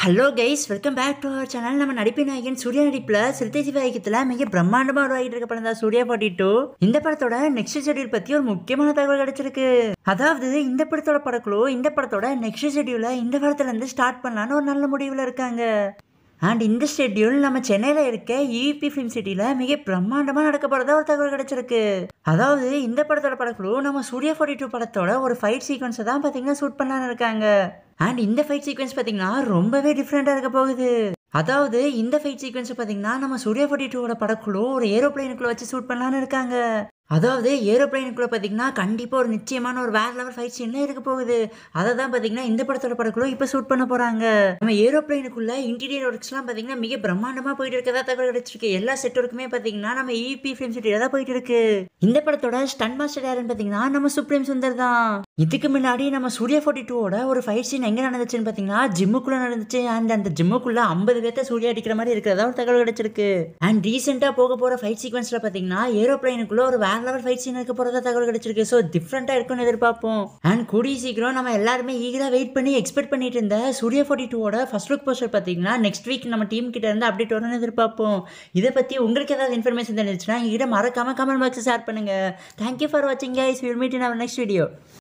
hello guys welcome back to our channel நம்ம நடிப்பின் நாயகன் சூர்யா நடிப்பில் சிறுத்தை சிவாயக்கத்தில் மிக பிரம்மாண்டமாக உருவாகிட்டு இருக்க படம் தான் சூர்யா ஃபார்ட்டி டூ இந்த படத்தோட நெக்ஸ்ட் ஷெட்யூல் பற்றி ஒரு முக்கியமான தகவல் கிடைச்சிருக்கு அதாவது இந்த படத்தோட படக்குழு இந்த படத்தோட நெக்ஸ்ட் ஷெட்யூலை இந்த வாரத்துலேருந்து ஸ்டார்ட் பண்ணலான்னு ஒரு நல்ல முடிவில் இருக்காங்க அண்ட் இந்த ஷெட்யூல் நம்ம சென்னையில் இருக்க இபி ஃபிலிம் சிட்டியில் மிக பிரம்மாண்டமாக நடக்க போகிறதா ஒரு தகவல் கிடைச்சிருக்கு அதாவது இந்த படத்தோட படக்குழு நம்ம சூர்யா ஃபார்ட்டி டூ படத்தோட ஒரு ஃபைட் சீக்வன்ஸை தான் பார்த்தீங்கன்னா ஷூட் பண்ணலான்னு இருக்காங்க அண்ட் இந்த ஃபைட் சீக்வன்ஸ் பார்த்தீங்கன்னா ரொம்பவே டிஃப்ரெண்ட்டாக இருக்க போகுது அதாவது இந்த ஃபைட் சீக்வன்ஸ் பார்த்தீங்கன்னா நம்ம சூர்யா ஃபார்ட்டி டூவோட படக்குழு ஒரு ஏரோப்ளைனுக்குள்ள வச்சு ஷூட் பண்ணலான்னு இருக்காங்க அதாவது ஏரோப்ளைனுக்குள்ள பார்த்தீங்கன்னா கண்டிப்பாக ஒரு நிச்சயமான ஒரு வேற லெவல் ஃபைட் சீன் இருக்க போகுது அதை தான் பார்த்தீங்கன்னா இந்த படத்தோட படக்குழு இப்போ ஷூட் பண்ண போகிறாங்க நம்ம ஏரோப்ளைனுக்குள்ள இன்டீரியர் ஒர்க்ஸ்லாம் பார்த்தீங்கன்னா மிக பிரம்மாண்டமாக போயிட்டு இருக்கதா தகவல் கிடைச்சிருக்கு எல்லா செட் ஒர்க்குமே பார்த்தீங்கன்னா நம்ம இபி ஃபிலிம் சிட்டியில் தான் போயிட்டு இருக்கு இந்த படத்தோட ஸ்டன் மாஸ்டர் யாருன்னு பார்த்தீங்கன்னா நம்ம சுப்ரீம் சுந்தர் தான் இதுக்கு முன்னாடி நம்ம சூர்யா ஃபார்ட்டி டூவோட ஒரு ஃபைட் சீன் எங்கே நடந்துச்சுன்னு பார்த்தீங்கன்னா ஜிம்முக்குள்ளே நடந்துச்சு அண்ட் அந்த ஜிம்முக்குள்ள ஐம்பது பேர்த்த சூர்யா அடிக்கிற மாதிரி இருக்கிறதா ஒரு தகவல் கிடைச்சிருக்கு அண்ட் ரீசெண்டாக போக போகிற ஃபைட் சீக்வன்ஸில் பார்த்தீங்கன்னா ஏரோப்ளைனுக்குள்ள ஒரு வேற லெவல் ஃபைட் சீன் இருக்க போகிறதா தகவல் கிடைச்சிருக்கு ஸோ டிஃப்ரெண்ட்டாக இருக்கும்னு எதிர்பார்ப்போம் அண்ட் கூடிய சீக்கிரம் நம்ம எல்லாருமே ஈகராக வெயிட் பண்ணி எக்ஸ்பெக்ட் பண்ணிட்டு இருந்த சூர்யா ஃபார்ட்டி டூவோட ஃபர்ஸ்ட் லுக் போஸ்டர் பார்த்தீங்கன்னா நெக்ஸ்ட் வீக் நம்ம டீம் கிட்ட இருந்து அப்டேட் வரும்னு எதிர்பார்ப்போம் இதை பற்றி உங்களுக்கு ஏதாவது இன்ஃபர்மேஷன் தெரிஞ்சுச்சுன்னா எங்கிட்ட மறக்காம கமெண்ட் பாக்ஸ் ஷேர் பண்ணுங்க தேங்க்யூ ஃபார் வாட்சிங் guys will meet in our next video